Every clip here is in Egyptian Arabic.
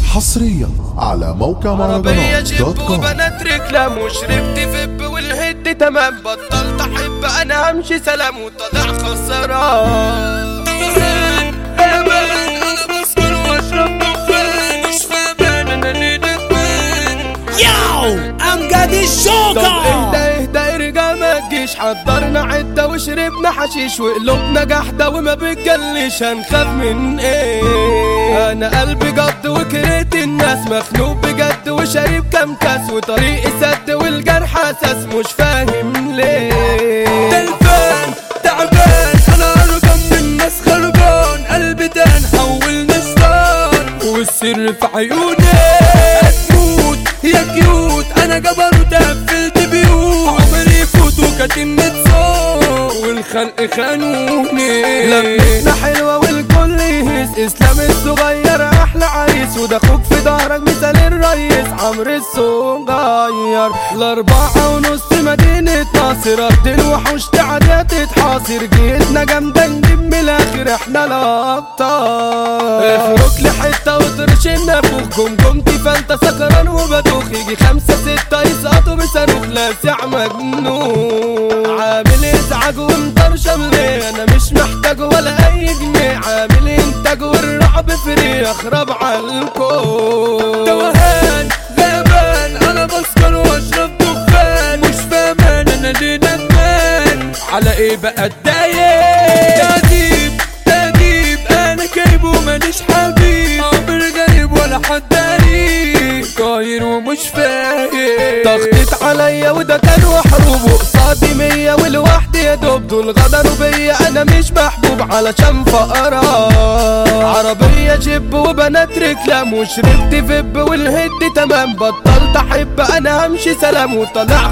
حصريا على موقع عربية مهرجانات جيب دوت كوم وبنات رجلة وشربت فب والهد تمام بطلت احب انا همشي سلام وطلع خسران انا بسكر واشرب دخان مش فاهمان انا ليه ندمان ياو امجد طب الجوكر اهدى اهدى ارجع ما تجيش حضرنا عدة وشربنا حشيش وقلوبنا جحدة وما بتجلش هنخاف من ايه انا قلبي جد وكرهت الناس مخنوق بجد وشارب كام كاس وطريقي سد والجرح اساس مش فاهم ليه تلفان تعبان انا ارقم من الناس خربان قلبي تان حول نسران والسر في عيوني هتموت يا كيوت انا جبر وتقفلت بيوت عمري يفوت وكاتم صوت والخلق خانوني لمتنا حلوة والكل يهيس اسلام الصغير احلى عريس وده اخوك في ظهرك مثال الريس عمرو الصغير الاربعة ونص مدينة ناصر ارض الوحوش تعدي تتحاصر جيتنا جامدة نجيب من الاخر احنا الابطال اخرج لحتة وطرش النافوخ جمجمتي فانت سكران وبدوخ يجي خمسة ستة يسقطوا بصاروخ لاسع مجنون عامل ازعاج ومطرشم ليه انا مش محتاج ولا اي جنيه عامل انتاج والرعب فري اخرب عالكون توهان غابان انا بسكر واشرب دخان مش فاهمان انا ليه ندمان على ايه بقى اتضايق تأديب تأديب انا كايب وماليش حبيب عمر غريب ولا حد قريب طاير ومش فايق ضغطت عليا وده كان وحروب وقصادي مية والوحدي يا دوب دول غدروا بيا انا مش محبوب علشان فقرا عربية جيب وبنات ركلام وشربت فب والهد تمام بطلت احب انا همشي سلام وطلع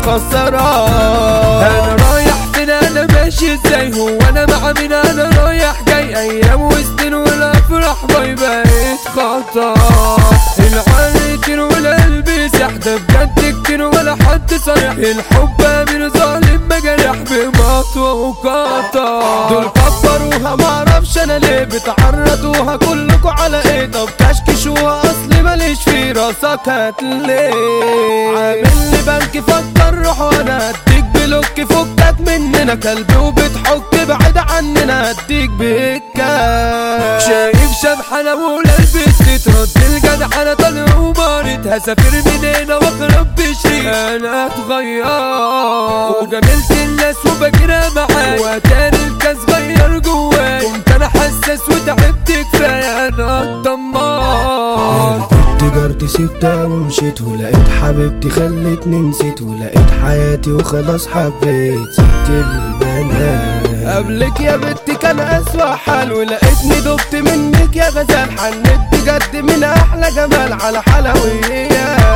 خسران انا رايح فين انا ماشي ازاي هو انا مع مين انا رايح جاي ايام وسنين والافراح باي بقيت خطا العالي كتير والقلب سحدة بجد كتير ولا حد صريح الحب من ظالم مجرح بمطوة وقطع دول كبروها معرفش انا ليه بتعرضوها كلكوا على ايه طب كشكشوها اصلي ماليش في راسك هتليه عامل لي بنك فكر روح وانا هديك بلوك فكك مننا كلب وبتحك بعيد عننا هديك بالكاش شايف شبحنا ولبست ترد الجدع انا طالع ومارد هسافر من هنا واخرب بشريك انا اتغير وجاملت الناس وبجرى معاك واتاري الكاس غير جواك كنت انا حساس وتعبت كفايه انا الدمار تجارتي سبتها ومشيت ولقيت حبيبتي خلتني نسيت ولقيت حياتي وخلاص حبيت سبت البنات قبلك يا بنتي كان اسوأ حال ولقيتني دبت منك يا غزال حنت بجد من احلى جمال على حلويات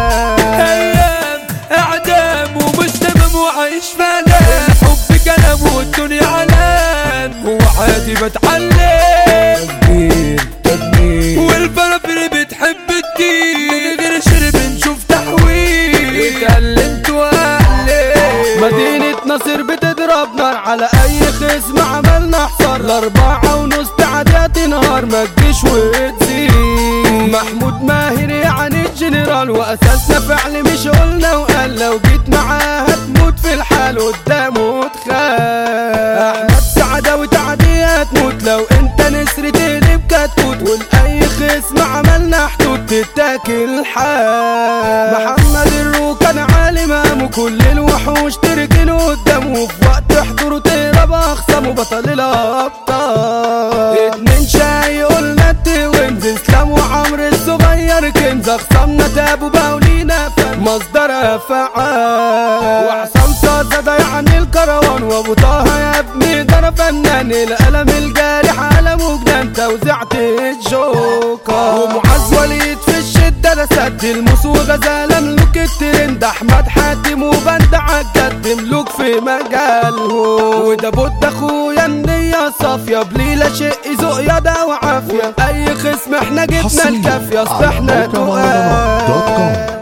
ايام اعدام ومش تمام وعايش فنان الحب كلام والدنيا علام وعادي بتعلم تدمير تدمير والفرافير بتحب الدين من غير شرب نشوف تحويل اتعلمت واقلب مدينة نصر بتضرب نار على اي خصم عملنا حصار الاربعة ونص تعديات نهار ما تجيش وتزيد محمود ماهر يعني الجنرال واساسنا فعل مش قلنا وقال لو جيت معاه هتموت في الحال قدامه تخاف احمد سعادة وتعديات موت لو انت نسر تقلب كتكوت ولاي خصم عملنا حدود تتاكل حال محمد الروكان عالم قام كل الوحوش تركن قدامه وفي وقت حضوره تهرب اخصامه بطل الابطال اتنين شاي قلنا التوينز اسلام وعمرو الصغير كنز اخصامنا تابوا بقوا لينا فن مصدر فعال وعصام صاصة ده يعني الكروان وابو طه يا ابني ده انا فنان القلم الجارح قلم وجنان توزيعت الجوكر ومعز وليد في الشدة ده سد الموس وغزالة ملوك الترند احمد حاتم وبند عجد ملوك في مجالهم وده بود اخويا النية صافية بليلة شق ذوق يا ده وعافية اي خصم احنا جبنا حصريا الكافية اصل على احنا موقع مهرجانات دوت تقال كوم